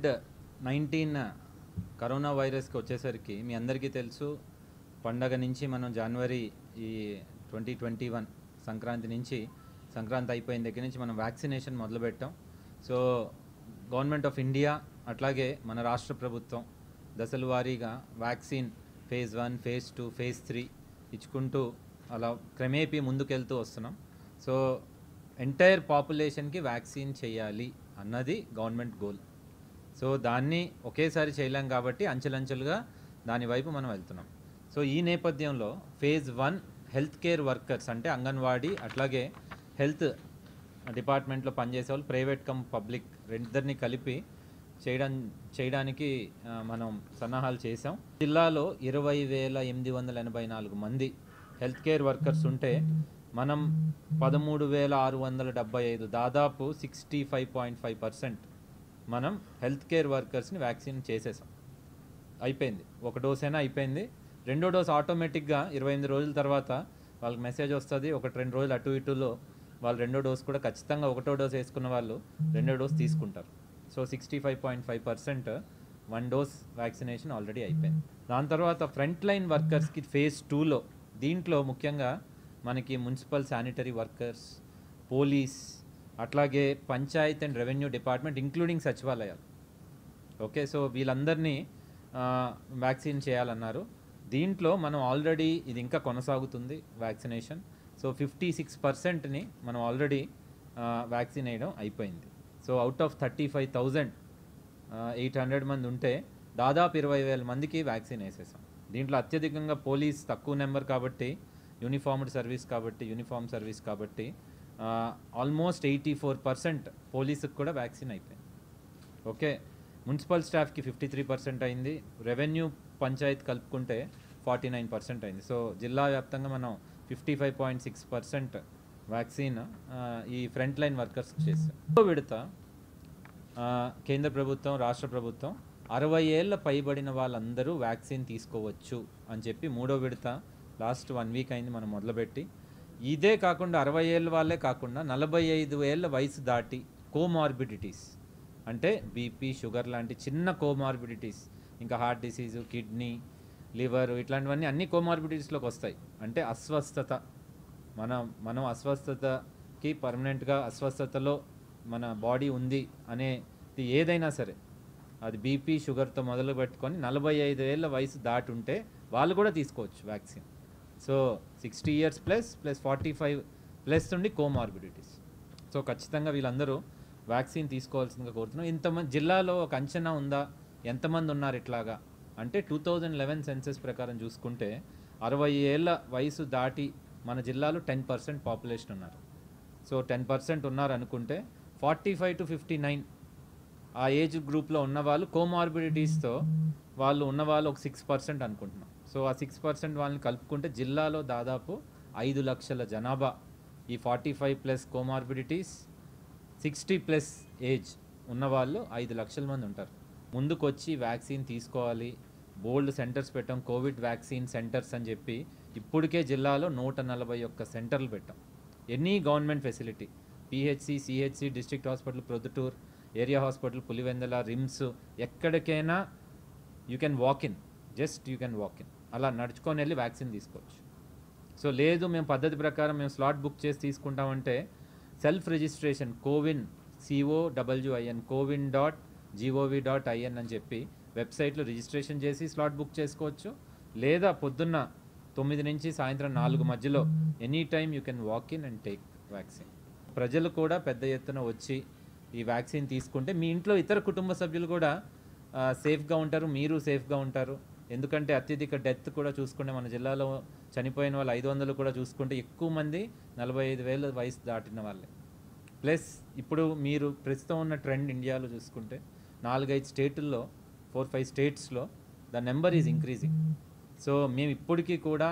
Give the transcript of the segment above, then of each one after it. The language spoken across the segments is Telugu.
కోవిడ్ నైన్టీన్ కరోనా వైరస్కి వచ్చేసరికి మీ అందరికీ తెలుసు పండగ నుంచి మనం జనవరి ఈ ట్వంటీ ట్వంటీ వన్ సంక్రాంతి నుంచి సంక్రాంతి అయిపోయిన దగ్గర నుంచి మనం వ్యాక్సినేషన్ మొదలుపెట్టాం సో గవర్నమెంట్ ఆఫ్ ఇండియా అట్లాగే మన రాష్ట్ర ప్రభుత్వం దశల వారీగా vaccine phase one phase two phase three ఇచ్చుకుంటూ అలా క్రమేపీ ముందుకెళ్తూ వస్తున్నాం సో ఎంటైర్ పాపులేషన్కి వ్యాక్సిన్ చేయాలి అన్నది గవర్నమెంట్ గోల్ సో దాన్ని ఒకేసారి చేయలేం కాబట్టి అంచెలంచెలుగా దాని వైపు మనం వెళ్తున్నాం సో ఈ నేపథ్యంలో phase one health care workers అంటే అంగన్వాడీ అట్లాగే హెల్త్ డిపార్ట్మెంట్లో పనిచేసే వాళ్ళు ప్రైవేట్ కమ్ పబ్లిక్ రెండిద్దరిని కలిపి చేయడం చేయడానికి ఆ, మనం సన్నాహాలు చేసాం జిల్లాలో ఇరవై వేల ఎనిమిది వందల ఎనభై నాలుగు మంది హెల్త్ కేర్ వర్కర్స్ ఉంటే మనం పదమూడు వేల ఆరు వందల డెబ్బై ఐదు దాదాపు sixty five point five percent మనం హెల్త్ కేర్ వర్కర్స్ని వ్యాక్సిన్ చేసేసాం అయిపోయింది ఒక డోస్ అయినా అయిపోయింది రెండో డోస్ ఆటోమేటిక్గా ఇరవై ఎనిమిది రోజుల తర్వాత వాళ్ళకి మెసేజ్ వస్తుంది ఒకటి రెండు రోజులు అటు ఇటులో వాళ్ళు రెండో డోస్ కూడా ఖచ్చితంగా ఒకటో డోస్ వేసుకున్న వాళ్ళు రెండో డోస్ తీసుకుంటారు so sixty five point five percent one dose vaccination already అయిపోయింది దాని తర్వాత ఫ్రంట్ లైన్ వర్కర్స్కి ఫేజ్ టూలో దీంట్లో ముఖ్యంగా మనకి మున్సిపల్ శానిటరీ వర్కర్స్ పోలీస్ అట్లాగే panchayat and revenue department including సచివాలయాలు ఓకే సో వీళ్ళందరినీ వ్యాక్సిన్ చేయాలన్నారు దీంట్లో మనం ఆల్రెడీ ఇది ఇంకా కొనసాగుతుంది వ్యాక్సినేషన్ సో ఫిఫ్టీ సిక్స్ పర్సెంట్ని మనం ఆల్రెడీ వ్యాక్సిన్ వేయడం అయిపోయింది so out of thirty five thousand eight hundred మంది ఉంటే దాదాపు ఇరవై వేల మందికి వ్యాక్సిన్ వేసేసాం దీంట్లో అత్యధికంగా పోలీస్ తక్కువ నెంబర్ కాబట్టి యూనిఫార్మ్డ్ సర్వీస్ కాబట్టి యూనిఫామ్ సర్వీస్ కాబట్టి ఆల్మోస్ట్ ఎయిటీ ఫోర్ పర్సెంట్ పోలీసుకు కూడా వ్యాక్సిన్ అయిపోయింది ఓకే మున్సిపల్ స్టాఫ్కి ఫిఫ్టీ త్రీ పర్సెంట్ అయింది రెవెన్యూ పంచాయత్ కలుపుకుంటే ఫార్టీ నైన్ పర్సెంట్ అయింది సో జిల్లా వ్యాప్తంగా మనం fifty five point six percent vaccine ఈ ఫ్రంట్ లైన్ వర్కర్స్ చేసాం రెండో విడత ఆ, కేంద్ర ప్రభుత్వం రాష్ట్ర ప్రభుత్వం అరవై ఏళ్ళ పైబడిన వాళ్ళందరూ వ్యాక్సిన్ తీసుకోవచ్చు అని చెప్పి మూడో విడత లాస్ట్ వన్ వీక్ అయింది మనం మొదలుపెట్టి ఇదే కాకుండా అరవై ఏళ్ళ వాళ్ళే కాకుండా నలభై ఐదు ఏళ్ళ వయసు దాటి కోమార్బిడిటీస్ అంటే బీపీ షుగర్ లాంటి చిన్న కోమార్బిడిటీస్ ఇంకా హార్ట్ డిసీజు కిడ్నీ లివర్ ఇట్లాంటివన్నీ అన్ని కోమార్బిడిటీస్లోకి వస్తాయి అంటే అస్వస్థత మన మనం అస్వస్థతకి పర్మనెంట్గా అస్వస్థతలో మన బాడీ ఉంది అనేది ఏదైనా సరే అది బీపీ షుగర్తో మొదలు పెట్టుకొని నలభై ఐదు ఏళ్ళ వయసు దాటి ఉంటే వాళ్ళు కూడా తీసుకోవచ్చు vaccine so sixty years plus plus forty five plus ఉండి కోమార్బిడిటీస్ సో ఖచ్చితంగా వీళ్ళందరూ వ్యాక్సిన్ తీసుకోవాల్సిందిగా కోరుతున్నాం ఇంతమంది జిల్లాలో ఒక అంచనా ఉందా ఎంతమంది ఉన్నారు ఇట్లాగా అంటే టూ థౌజండ్ లెవెన్ సెన్సెస్ ప్రకారం చూసుకుంటే అరవై ఏళ్ళ వయసు దాటి మన జిల్లాలో టెన్ పర్సెంట్ పాపులేషన్ ఉన్నారు సో టెన్ పర్సెంట్ ఉన్నారు అనుకుంటే forty five to fifty nine ఆ ఏజ్ గ్రూప్లో ఉన్న వాళ్ళు కోమార్బిడిటీస్తో వాళ్ళు ఉన్న వాళ్ళు ఒక సిక్స్ పర్సెంట్ అనుకుంటున్నాం సో ఆ సిక్స్ పర్సెంట్ వాళ్ళని కలుపుకుంటే జిల్లాలో దాదాపు ఐదు లక్షల జనాభా ఈ forty five plus comorbidities sixty plus age ఉన్నవాళ్ళు ఐదు లక్షల మంది ఉంటారు ముందుకు వచ్చి వ్యాక్సిన్ తీసుకోవాలి బోల్డ్ సెంటర్స్ పెట్టాం కోవిడ్ వ్యాక్సిన్ సెంటర్స్ అని చెప్పి ఇప్పటికే జిల్లాలో నూట నలభై ఒక్క సెంటర్లు పెట్టాం any government facility PHC CHC district hospital Proddatur area hospital Pulivendula RIMS ఎక్కడికైనా you can walk in just you can walk in అలా నడుచుకొని వెళ్ళి వ్యాక్సిన్ తీసుకోవచ్చు సో లేదు మేము పద్ధతి ప్రకారం మేము స్లాట్ బుక్ చేసి తీసుకుంటామంటే self registration CoWIN C O W I N CoWIN dot G O V dot I N అని చెప్పి వెబ్సైట్లో రిజిస్ట్రేషన్ చేసి స్లాట్ బుక్ చేసుకోవచ్చు లేదా పొద్దున్న తొమ్మిది నుంచి సాయంత్రం నాలుగు మధ్యలో any time you can walk in and take vaccine ప్రజలు కూడా పెద్ద ఎత్తున వచ్చి ఈ వ్యాక్సిన్ తీసుకుంటే మీ ఇంట్లో ఇతర కుటుంబ సభ్యులు కూడా ఆ, సేఫ్గా ఉంటారు మీరు సేఫ్గా ఉంటారు ఎందుకంటే అత్యధిక డెత్ కూడా చూసుకుంటే మన జిల్లాలో చనిపోయిన వాళ్ళు ఐదు వందలు కూడా చూసుకుంటే ఎక్కువ మంది నలభై ఐదు వేల వయసు దాటిన వాళ్ళే ప్లస్ ఇప్పుడు మీరు ప్రస్తుతం ఉన్న ట్రెండ్ ఇండియాలో చూసుకుంటే నాలుగైదు స్టేటుల్లో ఫోర్ ఫైవ్ స్టేట్స్లో the number is increasing so మేము ఇప్పటికీ కూడా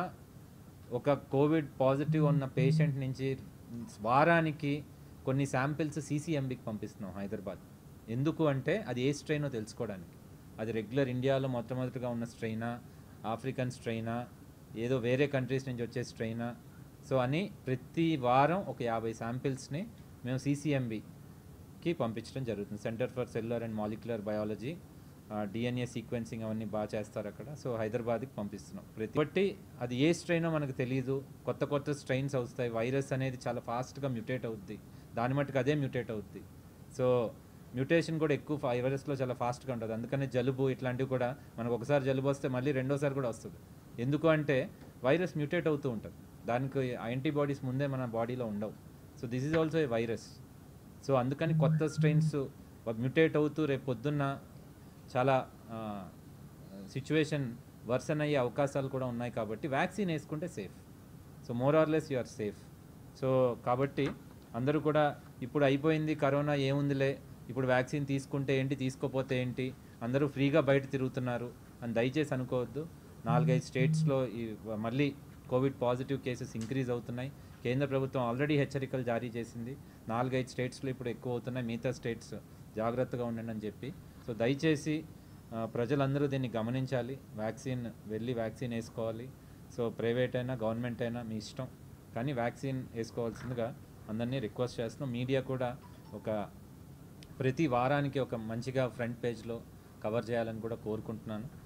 ఒక కోవిడ్ పాజిటివ్ ఉన్న పేషెంట్ నుంచి వారానికి కొన్ని శాంపిల్స్ సీసీఎంబికి పంపిస్తున్నాం హైదరాబాద్ ఎందుకు అంటే అది ఏ స్ట్రెయినో తెలుసుకోవడానికి అది రెగ్యులర్ ఇండియాలో మొట్టమొదటిగా ఉన్న స్ట్రెయినా ఆఫ్రికన్ స్ట్రెయినా ఏదో వేరే కంట్రీస్ నుంచి వచ్చే స్ట్రెయినా సో అని ప్రతి వారం ఒక యాభై శాంపిల్స్ని మేము సీసీఎంబి కి పంపించడం జరుగుతుంది centre for cellular and molecular biology DNA sequencing అవన్నీ బాగా చేస్తారు అక్కడ సో హైదరాబాద్కి పంపిస్తున్నాం ప్రతి బట్టి అది ఏ స్ట్రెయినో మనకు తెలియదు కొత్త కొత్త స్ట్రెయిన్స్ వస్తాయి వైరస్ అనేది చాలా ఫాస్ట్గా మ్యూటేట్ అవుద్ది దాని మట్టుకు అదే మ్యూటేట్ అవుద్ది సో మ్యూటేషన్ కూడా ఎక్కువ వైరస్లో చాలా ఫాస్ట్గా ఉంటుంది అందుకనే జలుబు ఇట్లాంటివి కూడా మనకు ఒకసారి జలుబు వస్తే మళ్ళీ రెండోసారి కూడా వస్తుంది ఎందుకు అంటే వైరస్ మ్యూటేట్ అవుతూ ఉంటుంది దానికి యాంటీబాడీస్ ముందే మన బాడీలో ఉండవు so this is also a virus so అందుకని కొత్త స్ట్రెయిన్స్ మ్యూటేట్ అవుతూ రేపు పొద్దున్న చాలా సిచ్యువేషన్ వర్సన్ అయ్యే అవకాశాలు కూడా ఉన్నాయి కాబట్టి వ్యాక్సిన్ వేసుకుంటే safe so more or less you are safe so కాబట్టి అందరూ కూడా ఇప్పుడు అయిపోయింది కరోనా ఏముందిలే ఇప్పుడు వ్యాక్సిన్ తీసుకుంటే ఏంటి తీసుకోపోతే ఏంటి అందరూ ఫ్రీగా బయట తిరుగుతున్నారు అని దయచేసి అనుకోవద్దు నాలుగైదు స్టేట్స్లో ఈ మళ్ళీ కోవిడ్ పాజిటివ్ కేసెస్ ఇంక్రీజ్ అవుతున్నాయి కేంద్ర ప్రభుత్వం ఆల్రెడీ హెచ్చరికలు జారీ చేసింది నాలుగైదు స్టేట్స్లో ఇప్పుడు ఎక్కువ అవుతున్నాయి మిగతా స్టేట్స్ జాగ్రత్తగా ఉండండి అని చెప్పి సో దయచేసి ఆ, ప్రజలందరూ దీన్ని గమనించాలి వ్యాక్సిన్ వెళ్ళి వ్యాక్సిన్ వేసుకోవాలి సో ప్రైవేట్ అయినా గవర్నమెంట్ అయినా మీ ఇష్టం కానీ వ్యాక్సిన్ వేసుకోవాల్సిందిగా అందరినీ రిక్వెస్ట్ చేస్తున్నాం మీడియా కూడా ఒక ప్రతి వారానికి ఒక మంచిగా ఫ్రంట్ పేజ్లో కవర్ చేయాలని కూడా కోరుకుంటున్నాను